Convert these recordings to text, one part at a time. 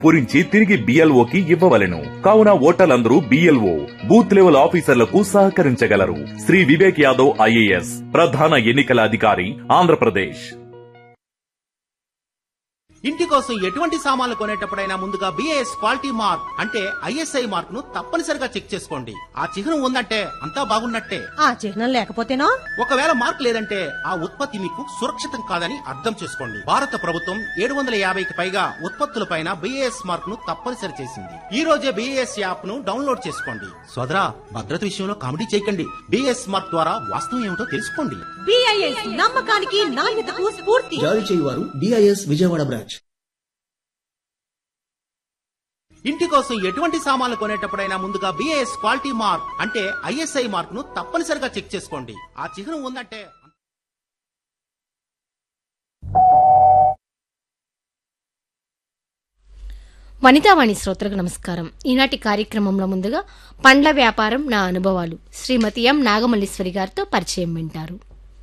పూరించి తిరిగి బిఎల్ఓకి ఇవ్వవలెను కావున ఓటర్లందరూ BLO booth level ఆఫీసర్లకు సహకరించగలరు శ్రీ వివేక్ యాదవ్ ఐఏఎస్ ప్రధాన ఎన్నికల అధికారి ఆంధ్రప్రదేశ్ ఇంటి కోసం ఎటువంటి సామాన్లు కొనేటప్పుడైనా ముందుగా బిఏఎస్ క్వాలిటీ మార్క్ అంటే ఐఎస్ఐ మార్క్ ను తప్పనిసరిగా చెక్ చేసుకోండి ఆ చిహ్నం ఉందంటే అంతా బాగున్నట్టే ఆ చిహ్నం లేకపోతేనో ఒకవేళ మార్క్ లేదంటే ఆ ఉత్పత్తి మీకు సురక్షితం కాదని అర్థం చేసుకోండి భారత ప్రభుత్వం ఏడు వందల యాభైకి పైగా ఉత్పత్తులపైన బిఏఎస్ మార్క్ ను తప్పనిసరి చేసింది ఈ రోజే బిఏఎస్ యాప్ ను డౌన్లోడ్ చేసుకోండి సోదరా భద్రత విషయంలో కామెడీ చేయకండి బిఏఎస్ మార్క్ ద్వారా వాస్తవం ఏమిటో తెలుసుకోండి బిఐఎస్ నమ్మకానికి నాణ్యతకు స్ఫూర్తి జారీ చేయువారు బిఐఎస్ విజయవాడ బ్రాంచ్ ఇంటి కోసం ఎటువంటి సామాన్లు కొనేటప్పుడైనా ముందుగా బిఏఎస్ క్వాలిటీ మార్క్ అంటే ఐఎస్ఐ మార్క్ ను తప్పనిసరిగా చెక్ చేసుకోండి ఆ చిహ్నం ఉందంటే వనితావాణి శ్రోతలకు నమస్కారం ఈనాటి కార్యక్రమంలో ముందుగా పండ్ల వ్యాపారం నా అనుభవాలు శ్రీమతి ఎం నాగమల్లీశ్వరి గారితో పరిచయం వింటారు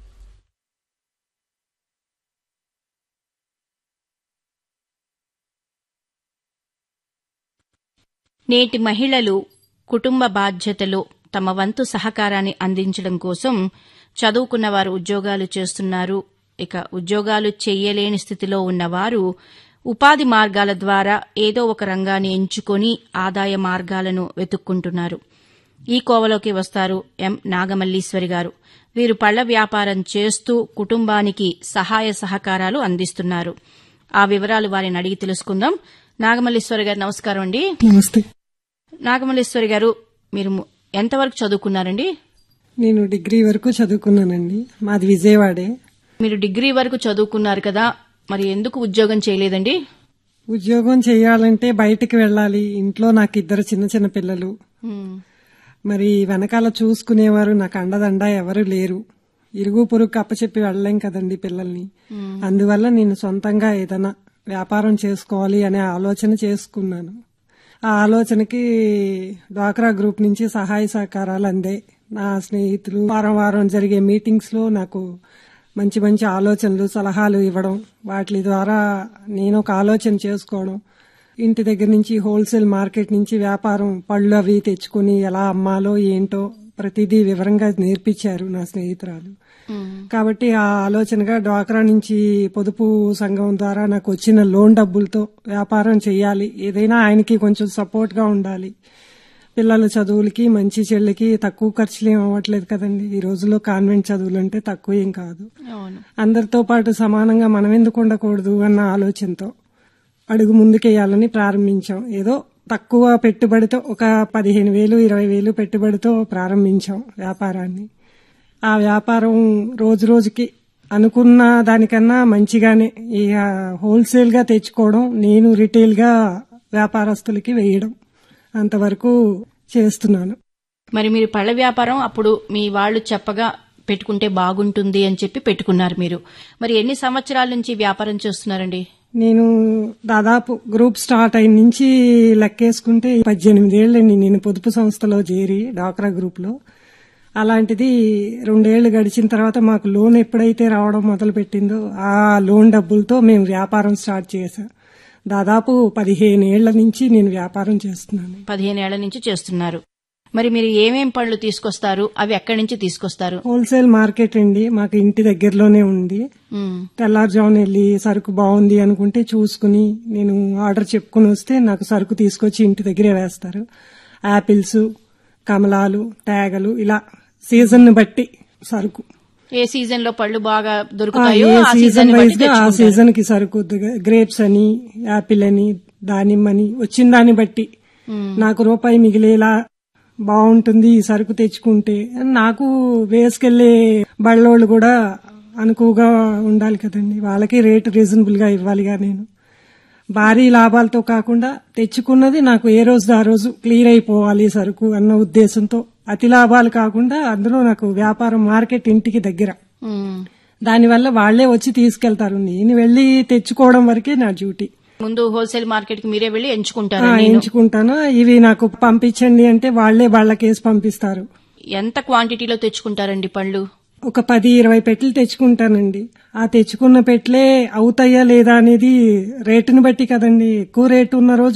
నేటి మహిళలు కుటుంబ బాధ్యతలో తమ వంతు సహకారాన్ని అందించడం కోసం చదువుకున్న వారు ఉద్యోగాలు చేస్తున్నారు ఇక ఉద్యోగాలు చెయ్యలేని స్థితిలో ఉన్నవారు ఉపాధి మార్గాల ద్వారా ఏదో ఒక రంగాన్ని ఎంచుకొని ఆదాయ మార్గాలను వెతుక్కుంటున్నారు ఈ కోవలోకి వస్తారు ఎం నాగమల్లీశ్వరి గారు వీరు పళ్ల వ్యాపారం చేస్తూ కుటుంబానికి సహాయ సహకారాలు అందిస్తున్నారు ఆ వివరాలు వారిని అడిగి తెలుసుకుందాం నాగమల్లీశ్వరి గారు నమస్కారం అండి నమస్తే నాగమల్లేశ్వరి గారు మీరు ము- ఎంతవరకు చదువుకున్నారండి నేను డిగ్రీ వరకు చదువుకున్నానండి మాది విజయవాడే మీరు డిగ్రీ వరకు చదువుకున్నారు కదా మరి ఎందుకు ఉద్యోగం చేయలేదండి ఉద్యోగం చేయాలంటే బయటికి వెళ్ళాలి ఇంట్లో నాకు ఇద్దరు చిన్న చిన్న పిల్లలు మరి వెనకాల చూసుకునేవారు నాకు అండదండ ఎవరు లేరు ఇరుగు పొరుగు అప్పచెప్పి వెళ్ళలేం కదండి పిల్లల్ని అందువల్ల నేను సొంతంగా ఏదైనా వ్యాపారం చేసుకోవాలి అనే ఆలోచన చేసుకున్నాను ఆ ఆలోచనకి డ్వాక్రా గ్రూప్ నుంచి సహాయ సహకారాలు అందాయి నా స్నేహితులు వారం వారం జరిగే మీటింగ్స్ లో నాకు మంచి మంచి ఆలోచనలు సలహాలు ఇవ్వడం వాటి ద్వారా నేను ఒక ఆలోచన చేసుకోవడం ఇంటి దగ్గర నుంచి హోల్సేల్ మార్కెట్ నుంచి వ్యాపారం పళ్ళు అవి తెచ్చుకుని ఎలా అమ్మాలో ఏంటో ప్రతిదీ వివరంగా నేర్పించారు నా స్నేహితురాలు కాబట్టి ఆ ఆలోచనగా డ్వాక్రా నుంచి పొదుపు సంఘం ద్వారా నాకు వచ్చిన లోన్ డబ్బులతో వ్యాపారం చేయాలి ఏదైనా ఆయనకి కొంచెం సపోర్ట్ గా ఉండాలి పిల్లల చదువులకి మంచి చెళ్ళకి తక్కువ ఖర్చులు ఏం అవ్వట్లేదు కదండి ఈ రోజుల్లో కాన్వెంట్ చదువులు అంటే తక్కువ ఏం కాదు అందరితో పాటు సమానంగా మనం ఎందుకు ఉండకూడదు అన్న ఆలోచనతో అడుగు ముందుకేయాలని ప్రారంభించాం ఏదో తక్కువ పెట్టుబడితో ఒక పదిహేను వేలు ఇరవై వేలు పెట్టుబడితో ప్రారంభించాం వ్యాపారాన్ని ఆ వ్యాపారం రోజు రోజుకి అనుకున్న దానికన్నా మంచిగానే ఈ హోల్సేల్ గా తెచ్చుకోవడం నేను రిటైల్ గా వ్యాపారస్తులకి వేయడం అంతవరకు చేస్తున్నాను మరి మీరు పళ్ళ వ్యాపారం అప్పుడు మీ వాళ్ళు చెప్పగా పెట్టుకుంటే బాగుంటుంది అని చెప్పి పెట్టుకున్నారు మీరు మరి ఎన్ని సంవత్సరాల నుంచి వ్యాపారం చేస్తున్నారండి నేను దాదాపు గ్రూప్ స్టార్ట్ అయిన నుంచి లెక్కేసుకుంటే పద్దెనిమిది ఏళ్ళండి నేను పొదుపు సంస్థలో చేరి డాక్రా గ్రూప్ లో అలాంటిది రెండేళ్లు గడిచిన తర్వాత మాకు లోన్ ఎప్పుడైతే రావడం మొదలు పెట్టిందో ఆ లోన్ డబ్బులతో మేము వ్యాపారం స్టార్ట్ చేశాం దాదాపు పదిహేను ఏళ్ల నుంచి నేను వ్యాపారం చేస్తున్నాను పదిహేను ఏళ్ల నుంచి చేస్తున్నారు మరి మీరు ఏమేం పళ్ళు తీసుకొస్తారు అవి ఎక్కడి నుంచి తీసుకొస్తారు హోల్సేల్ మార్కెట్ అండి మాకు ఇంటి దగ్గరలోనే ఉంది ఉమ్, తెల్లారుజామున వెళ్ళి సరుకు బాగుంది అనుకుంటే చూసుకుని నేను ఆర్డర్ చెప్పుకుని వస్తే నాకు సరుకు తీసుకొచ్చి ఇంటి దగ్గరే వేస్తారు యాపిల్స్ కమలాలు తేగలు ఇలా సీజన్ బట్టి సరుకు ఏ సీజన్ లో పళ్ళు బాగా ఆ, దొరుకుతాయో ఏ ఆ సీజన్ సీజన్ బట్టి వైజ్ గా ఆ తెచ్చుకుంటారు. సీజన్ కి సరుకు గ్రేప్స్ అని యాపిల్ అని దానిమ్మని వచ్చిన దాన్ని బట్టి నాకు రూపాయి మిగిలేలా బాగుంటుంది ఈ సరుకు తెచ్చుకుంటే నాకు వేసుకెళ్లే బళ్ళోళ్ళు కూడా అనుకువగా ఉండాలి కదండి వాళ్ళకి రేటు రీజనబుల్ గా ఇవ్వాలిగా నేను భారీ లాభాలతో కాకుండా తెచ్చుకున్నది నాకు ఏ రోజు ఆ రోజు క్లియర్ అయిపోవాలి సరుకు అన్న ఉద్దేశంతో అతి లాభాలు కాకుండా అందులో నాకు వ్యాపారం మార్కెట్ ఇంటికి దగ్గర ఉమ్. దానివల్ల వాళ్లే వచ్చి తీసుకెళ్తారు నేను వెళ్లి తెచ్చుకోవడం వరకే నా డ్యూటీ ముందు హోల్సేల్ మార్కెట్ కి మీరే వెళ్లి ఆ, ఎంచుకుంటారు ఎంచుకుంటాను ఇవి నాకు పంపించండి అంటే వాళ్లే వాళ్ళకేసి పంపిస్తారు ఎంత క్వాంటిటీలో తెచ్చుకుంటారండి పళ్ళు ఒక పది ఇరవై పెట్లు తెచ్చుకుంటానండి ఆ తెచ్చుకున్న పెట్లే అవుతాయా లేదా అనేది రేటుని బట్టి కదండి ఎక్కువ రేటు ఉన్న రోజు